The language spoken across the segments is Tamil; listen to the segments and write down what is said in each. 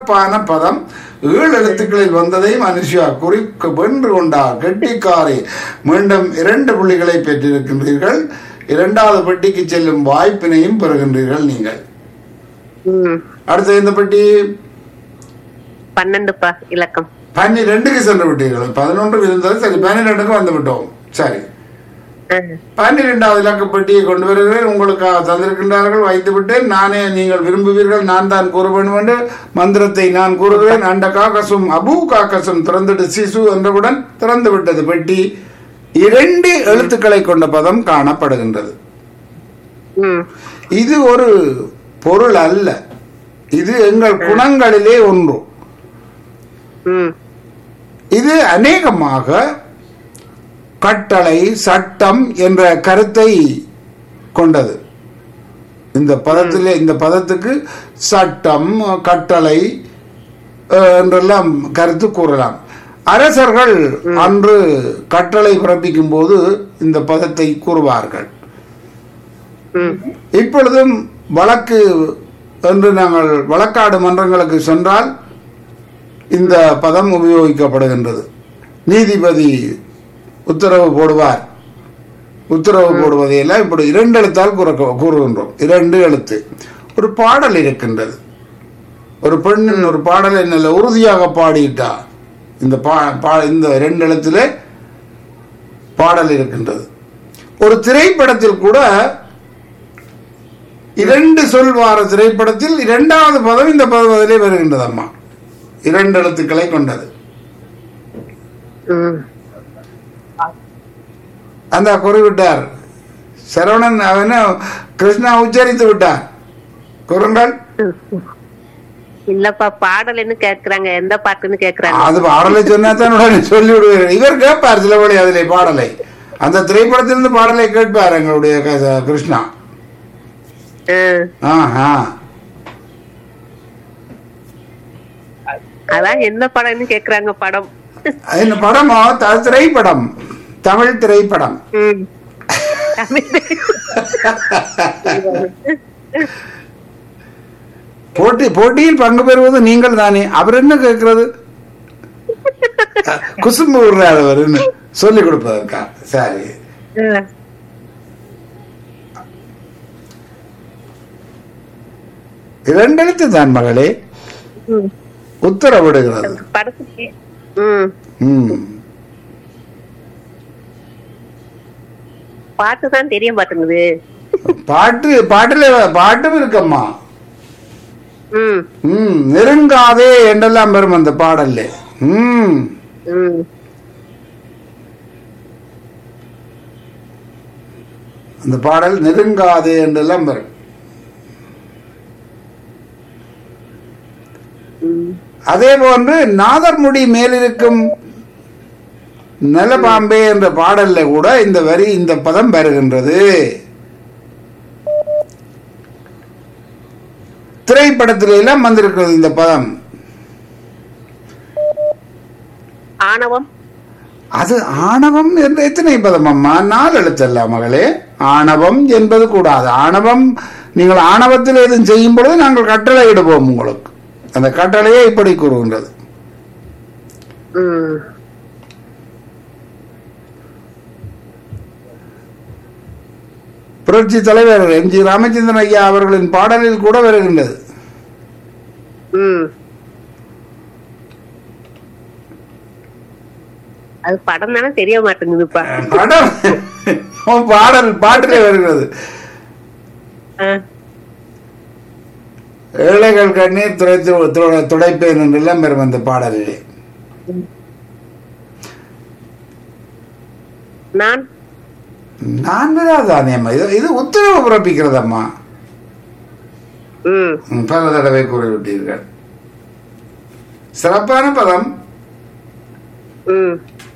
சிறப்பான பதம் ஏழு எழுத்துக்களில் வந்ததை மனுஷியா குறிக்கு வென்று கொண்டார் கெட்டிக்காரை மீண்டும் இரண்டு புள்ளிகளை பெற்றிருக்கின்றீர்கள் இரண்டாவது பெட்டிக்கு செல்லும் வாய்ப்பினையும் பெறுகின்றீர்கள் நீங்கள் ம் அடுத்த இந்த பெட்டி பன்னெண்டுப்பா இலக்கம் பன்னிரெண்டுக்கு சென்று விட்டீர்கள் பதினொன்று இருந்தது சரி பன்னிரெண்டுக்கு வந்து விட்டோம் சரி ஆ, பன்னிரெண்டாவது இலக்க பெட்டியை கொண்டு வருகிறேன் உங்களுக்கு தந்திருக்கின்றார்கள் வைத்து விட்டேன் நானே நீங்கள் விரும்புவீர்கள் நான் தான் கூற வேண்டும் என்று மந்திரத்தை நான் கூறுகிறேன் அண்ட காக்கசும் அபு காக்கசும் திறந்துட்டு சிசு என்றவுடன் திறந்து விட்டது பெட்டி இரண்டு எழுத்துக்களை கொண்ட பதம் காணப்படுகின்றது ம் இது ஒரு பொருள் அல்ல இது எங்கள் குணங்களிலே ஒன்று ம் இது அநேகமாக கட்டளை சட்டம் என்ற கருத்தை கொண்டது இந்த பதத்திலே இந்த பதத்துக்கு சட்டம் கட்டளை அஹ், என்றெல்லாம் கருத்து கூறலாம் அரசர்கள் அன்று கட்டளை பிறப்பிக்கும் போது இந்த பதத்தை கூறுவார்கள் ம் இப்பொழுதும் வழக்கு என்று நாங்கள் வழக்காடு மன்றங்களுக்கு சென்றால் இந்த பதம் உபயோகிக்கப்படுகின்றது நீதிபதி உத்தரவு போடுவார் உத்தரவு போடுவதையெல்லாம் இப்படி இரண்டு எழுத்தால் கூற கூறுகின்றோம் இரண்டு எழுத்து ஒரு பாடல் இருக்கின்றது ஒரு பெண்ணின் ஒரு பாடலை நல்ல உறுதியாக பாடிட்டா இந்த பா பா- இந்த ரெண்டு எழுத்திலே பாடல் இருக்கின்றது ஒரு திரைப்படத்தில் கூட இரண்டு சொல் வார திரைப்படத்தில் இரண்டாவது பதம் இந்த பதவிலே வருகின்றது அம்மா இரண்டு எழுத்துக்களை கொண்டது ம் அந்த குறிவிட்டார் சரவணன் அவன கிருஷ்ணா உச்சரித்து விட்டார் குறுங்கள் இல்லப்பா பாடல்னு கேக்குறாங்க எந்த பாட்டுன்னு கேக்குறாங்க அது பாடலை சொன்னா தான் உடனே சொல்லி விடுவார் இவர் கேட்பார் சில வழி அதிலே பாடலை அந்த திரைப்படத்திலிருந்து பாடலை கேட்பார் எங்களுடைய க- கிருஷ்ணா ஆ, ஆஹா அதான் என்ன படம்னு கேக்குறாங்க படம் இந்த படமோ த- திரைப்படம் தமிழ் திரைப்படம் ம் போட்டி போட்டியில் பங்கு பெறுவது நீங்கள் தானே அவர் என்ன கேட்கிறது குசும்பு விடுறாரு அவர் என்ன சொல்லிக் கொடுப்பதற்கா சரி ஆ, இரண்டு எழுத்து தான் மகளே ம். உத்தரவிடுகிறது படத்துக்கு ம் ம். பாட்டு தான் தெரிய மாட்டேங்குது பாட்டு பாட்டுல பாட்டும் இருக்கம்மா ம் ம் நெருங்காதே என்றெல்லாம் வரும் அந்த பாடல்ல ம் ம் அந்த பாடல் நெருங்காதே என்றெல்லாம் வரும் ம் அதே போன்று நாதர்முடி மேலிருக்கும் நலபாம்பே என்ற பாடல்ல கூட இந்த வரி இந்த பதம் வருகின்றது திரைப்படத்தில எல்லாம் வந்திருக்கிறது இந்த பதம் ஆணவம் அது ஆணவம் என்ற எத்தனை பதம் அம்மா நாலு எழுத்தல்ல மகளே ஆணவம் என்பது கூடாது ஆணவம் நீங்கள் ஆணவத்தில் எதுவும் செய்யும் பொழுது நாங்கள் கட்டளை இடுவோம் உங்களுக்கு அந்த கட்டளையே இப்படி கூறுகின்றது ம் புரட்சி தலைவர் எம் ஜி ராமச்சந்திரன் ஐயா அவர்களின் பாடலில் கூட வருகின்றது ம் அது படம் தானே தெரிய மாட்டேங்குதுப்பா படம் உன் பாடல் பாட்டிலே வருகிறது ஆ, ஏழைகள் கண்ணீர் துடைத்து து- துடைப்பேன் என்றெல்லாம் வரும் அந்த பாடலிலே நான் நான் தானே அம்மா இது இது உத்தரவு பிறப்பிக்கிறதம்மா ம் ம், பல தடவை கூறிவிட்டீர்கள் சிறப்பான பதம் ம்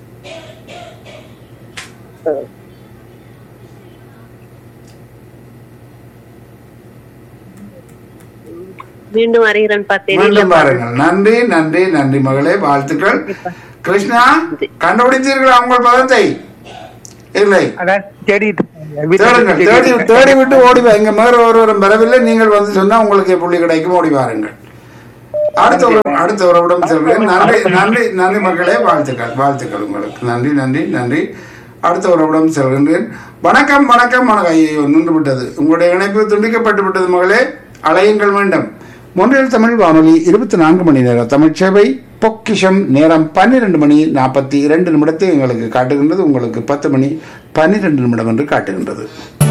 மீண்டும் அறிகிறேன்பா தெரியல மீண்டும் பாருங்கள் நன்றி நன்றி நன்றி மகளே வாழ்த்துக்கள் கிருஷ்ணா கண்டுபிடித்தீர்களா உங்கள் பதத்தை இல்லை அதான் தேடிட்டு இருக்கேன். வீட்டுல தேடுங்கள் தேடி தேடி விட்டு ஓடி வா இங்க மேல ஒருவரும் வரவில்லை நீங்கள் வந்து சொன்னா உங்களுக்கு புள்ளி கிடைக்கும் ஓடி வாருங்கள் அடுத்த உறவு அடுத்த உறவிடம் செல்கிறேன் நன்றி நன்றி நன்றி மக்களே வாழ்த்துக்கள் வாழ்த்துக்கள் உங்களுக்கு நன்றி நன்றி நன்றி அடுத்த உறவிடம் செல்கின்றேன் வணக்கம் வணக்கம் வணக்கம் ஐயோ நின்று விட்டது உங்களுடைய இணைப்பு துண்டிக்கப்பட்டு விட்டது மகளே அலையுங்கள் வேண்டும் மொன்றியல் தமிழ் வானொலி இருபத்தி நான்கு மணி நேரம் தமிழ் சேவை பொக்கிஷம் நேரம் பன்னிரெண்டு மணி நாற்பத்தி இரண்டு நிமிடத்தை எங்களுக்கு காட்டுகின்றது உங்களுக்கு பத்து மணி பன்னிரெண்டு நிமிடம் என்று காட்டுகின்றது